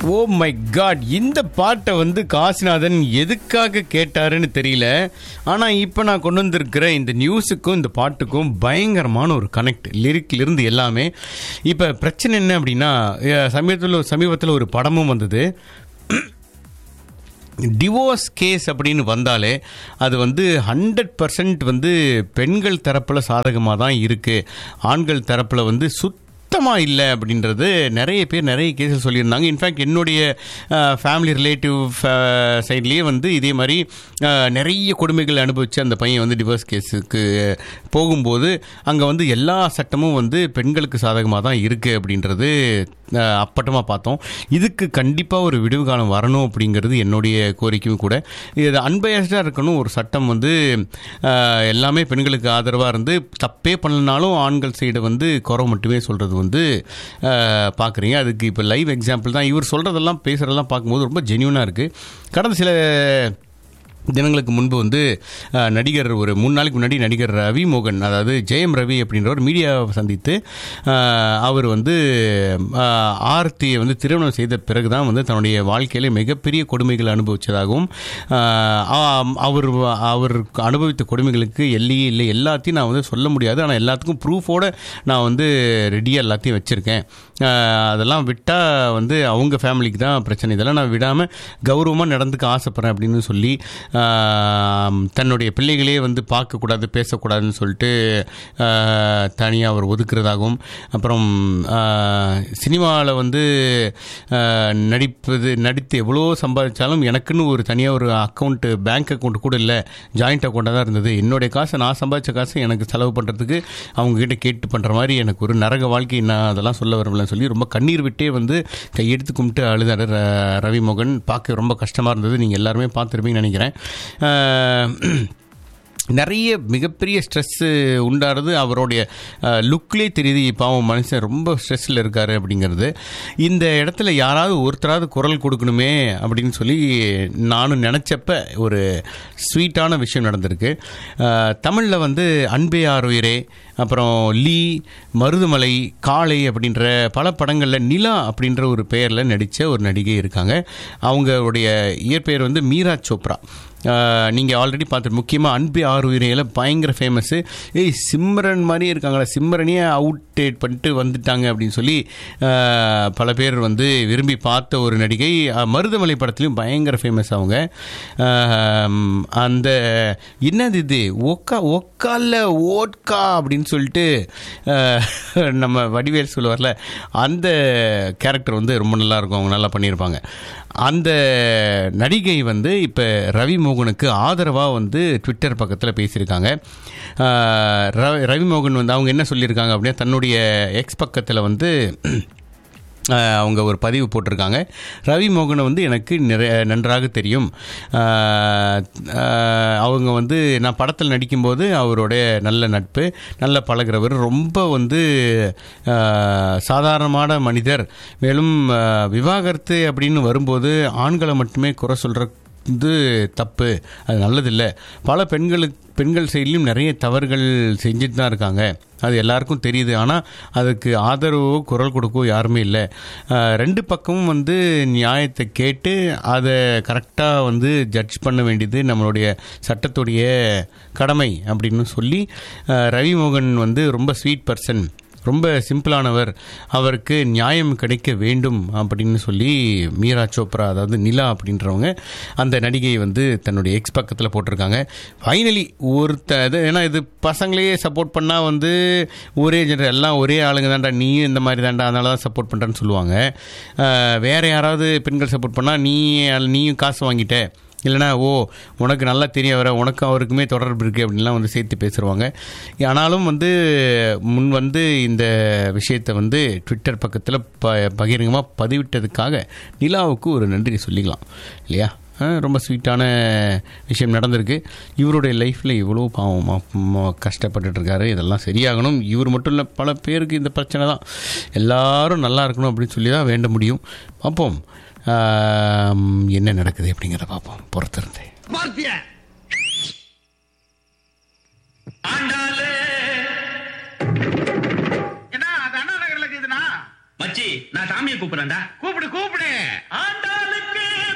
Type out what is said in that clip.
oh my God இந்த பாட்டை வந்து காசிநாதன் எதுக்காக கேட்டாருன்னு தெரியல ஆனால் இப்போ நான் கொண்டு வந்திருக்கிற இந்த நியூஸுக்கும் இந்த பாட்டுக்கும் பயங்கரமான ஒரு கனெக்ட் லிரிக்ல இருந்து எல்லாமே இப்போ பிரச்சனை என்ன அப்படின்னா சமீபத்தில் சமீபத்தில் ஒரு படமும் வந்தது டிவோர்ஸ் கேஸ் அப்படின்னு வந்தாலே அது வந்து ஹண்ட்ரட் பர்சன்ட் வந்து பெண்கள் தரப்பில் சாதகமாக தான் இருக்குது ஆண்கள் தரப்பில் வந்து சுத்தமாக இல்லை அப்படின்றது நிறைய பேர் நிறைய கேஸில் சொல்லியிருந்தாங்க இன்ஃபேக்ட் என்னுடைய ஃபேமிலி ரிலேட்டிவ் சைட்லேயே வந்து இதே மாதிரி அஹ், நிறைய கொடுமைகள் அனுபவித்து அந்த பையன் வந்து டிவோர்ஸ் கேஸுக்கு போகும்போது அங்கே வந்து எல்லா சட்டமும் வந்து பெண்களுக்கு சாதகமாக தான் இருக்குது அப்படின்றது அப்பட்டமாக பார்த்தோம் இதுக்கு கண்டிப்பாக ஒரு விடுவு காலம் வரணும் அப்படிங்கிறது என்னுடைய கோரிக்கையும் கூட இது அன்பயஸ்டாக இருக்கணும் ஒரு சட்டம் வந்து அஹ், எல்லாமே பெண்களுக்கு ஆதரவாக இருந்து தப்பே பண்ணலனாலும் ஆண்கள் சைடு வந்து குறை மட்டுமே சொல்கிறது வந்து பார்க்குறீங்க அதுக்கு இப்போ லைவ் எக்ஸாம்பிள் தான் இவர் சொல்கிறதெல்லாம் பேசுகிறதெல்லாம் பார்க்கும்போது ரொம்ப ஜென்யூனாக இருக்குது கடந்த சில தினங்களுக்கு முன்பு வந்து அஹ், நடிகர் ஒரு மூணு நாளைக்கு முன்னாடி நடிகர் ரவி மோகன் அதாவது ஜெயம் ரவி அப்படின்றவர் மீடியாவை சந்தித்து அஹ், அவர் வந்து அஹ், ஆர்த்தியை வந்து திருமணம் செய்த பிறகு தான் வந்து தன்னுடைய வாழ்க்கையில மிகப்பெரிய கொடுமைகள் அனுபவிச்சதாகவும் அஹ், ஆ- அவர் அவர் அனுபவித்த கொடுமைகளுக்கு எல்லையே இல்லை எல்லாத்தையும் நான் வந்து சொல்ல முடியாது ஆனால் எல்லாத்துக்கும் ப்ரூஃபோட நான் வந்து ரெடியாக எல்லாத்தையும் வச்சுருக்கேன் அதெல்லாம் விட்டால் வந்து அவங்க ஃபேமிலிக்கு தான் பிரச்சனை இதெல்லாம் நான் விடாமல் கௌரவமாக நடந்துக்க ஆசைப்பட்றேன் அப்படின்னு சொல்லி ஆம், தன்னுடைய பிள்ளைகளே வந்து பார்க்கக்கூடாது பேசக்கூடாதுன்னு சொல்லிட்டு தனியாக அவர் ஒதுக்குறதாகவும் அப்புறம் சினிமாவில் வந்து ஆ, நடிப்பது நடித்து எவ்வளோ சம்பாதிச்சாலும் எனக்குன்னு ஒரு தனியாக ஒரு அக்கௌண்ட்டு பேங்க் அக்கௌண்ட் கூட இல்லை ஜாயிண்ட் அக்கௌண்ட்டாக தான் இருந்தது என்னுடைய காசை நான் சம்பாதிச்ச காசை எனக்கு செலவு பண்ணுறதுக்கு அவங்க கிட்ட கேட்டு பண்ணுற மாதிரி எனக்கு ஒரு நரக வாழ்க்கை நான் அதெல்லாம் சொல்ல வரலன்னு சொல்லி ரொம்ப கண்ணீர் விட்டே வந்து கையெடுத்து கும்பிட்டு அழுதாரு ர- ரவி மோகன் பார்க்க ரொம்ப கஷ்டமாக இருந்தது நீங்கள் எல்லாருமே பார்த்துருப்பீங்கன்னு நினைக்கிறேன் ஆஹ், நிறைய மிகப்பெரிய ஸ்ட்ரெஸ்ஸு உண்டாறது அவருடைய லுக்லேயே தெரியுது பாவம் மனுஷன் ரொம்ப ஸ்ட்ரெஸ்ஸில் இருக்காரு அப்படிங்கிறது இந்த இடத்துல யாராவது ஒருத்தராவது குரல் கொடுக்கணுமே அப்படின்னு சொல்லி நானும் நினச்சப்ப ஒரு ஸ்வீட்டான விஷயம் நடந்திருக்கு தமிழில் வந்து அன்பே ஆறுயிரே அப்புறம் லீ மருதுமலை காளை அப்படின்ற பல படங்களில் நிலா அப்படின்ற ஒரு பெயரில் நடித்த ஒரு நடிகை இருக்காங்க அவங்களுடைய இயற்பெயர் வந்து மீரா சோப்ரா நீங்கள் ஆல்ரெடி பார்த்து முக்கியமாக அன்பு ஆறு உயிரையில் பயங்கர ஃபேமஸ்ஸு ஏய் சிம்ரன் மாதிரியே இருக்காங்களா சிம்ரனையே அவுட்டேட் பண்ணிட்டு வந்துட்டாங்க அப்படின்னு சொல்லி ஆஹ், பல பேர் வந்து விரும்பி பார்த்த ஒரு நடிகை அஹ், மருதமலை படத்துலையும் பயங்கர ஃபேமஸ் அவங்க ஆஹ், அந்த என்னது இது ஒக்கா ஒக்கால ஓட்கா அப்படின்னு சொல்லிட்டு ஆஹ், நம்ம வடிவேல் சொல்லுவார்ல அந்த கேரக்டர் வந்து ரொம்ப நல்லா இருக்கும் அவங்க நல்லா பண்ணியிருப்பாங்க அந்த நடிகை வந்து இப்போ ரவி மோகனுக்கு ஆதரவாக வந்து ட்விட்டர் பக்கத்தில் பேசியிருக்காங்க ஆஹ் ரவி ரவி மோகன் வந்து அவங்க என்ன சொல்லியிருக்காங்க அப்படின்னா தன்னுடைய எக்ஸ் பக்கத்தில் வந்து ஆஹ் அவங்க ஒரு பதிவு போட்டிருக்காங்க ரவி மோகனை வந்து எனக்கு நிறைய நன்றாக தெரியும் ஆஹ் ஆஹ் அவங்க வந்து நான் படத்தில் நடிக்கும்போது அவருடைய நல்ல நட்பு நல்ல பழகிறவர் ரொம்ப வந்து ஆஹ் சாதாரணமான மனிதர் மேலும் ஆஹ் விவாகரத்து அப்படின்னு வரும்போது ஆண்களை மட்டுமே குறை சொல்கிற இது தப்பு அது நல்லதில்லை பல பெண்களுக்கு பெண்கள் சைட்லையும் நிறைய தவறுகள் செஞ்சுட்டு தான் இருக்காங்க அது எல்லாருக்கும் தெரியுது ஆனால் அதுக்கு ஆதரவோ குரல் கொடுக்கவோ யாருமே இல்லை ஆஹ் ரெண்டு பக்கமும் வந்து நியாயத்தை கேட்டு அதை கரெக்டாக வந்து ஜட்ஜ் பண்ண வேண்டியது நம்மளுடைய சட்டத்துடைய கடமை அப்படின்னு சொல்லி ஆஹ் ரவி மோகன் வந்து ரொம்ப ஸ்வீட் பர்சன் ரொம்ப சிம்பிளானவர் அவருக்கு நியாயம் கிடைக்க வேண்டும் அப்படின்னு சொல்லி மீரா சோப்ரா அதாவது நிலா அப்படின்றவங்க அந்த நடிகை வந்து தன்னுடைய எக்ஸ் பக்கத்தில் போட்டிருக்காங்க ஃபைனலி ஒருத்த இது ஏன்னா இது பசங்களையே சப்போர்ட் பண்ணால் வந்து ஒரே ஜென்டர் எல்லாம் ஒரே ஆளுங்க தான்டா நீயும் இந்த மாதிரி தான்டா அதனால தான் சப்போர்ட் பண்ணுறேன்னு சொல்லுவாங்க அஹ் வேற யாராவது பெண்கள் சப்போர்ட் பண்ணால் நீ நீயும் காசு வாங்கிட்ட இல்லைனா ஓ உனக்கு நல்லா தெரிய வர உனக்கு அவருக்குமே தொடர்பு இருக்குது அப்படின்லாம் வந்து சேர்த்து பேசுவாங்க ஆனாலும் வந்து முன் வந்து இந்த விஷயத்தை வந்து ட்விட்டர் பக்கத்தில் ப பகிரங்கமாக பதிவிட்டதுக்காக நிலாவுக்கு ஒரு நன்றி சொல்லிக்கலாம் இல்லையா ஆ, ரொம்ப ஸ்வீட்டான விஷயம் நடந்திருக்கு இவருடைய லைஃப்பில் இவ்வளோ பாவம் ம- கஷ்டப்பட்டுட்டு இருக்காரு இதெல்லாம் சரியாகணும் இவர் மட்டும் இல்லை பல பேருக்கு இந்த பிரச்சனை தான் எல்லாரும் நல்லா இருக்கணும் அப்படின்னு சொல்லி தான் வேண்ட முடியும் பார்ப்போம் ஆம், என்ன நடக்குது அப்படிங்கிறத பார்ப்போம் பொறுத்திருந்து பார்த்திய ஆண்டாளு என்ன அது அண்ணா நகர்ல இருக்குதுண்ணா மச்சி தம்பி நான் சாமியை கூப்பிடுறேன்டா கூப்பிடு கூப்பிடு ஆண்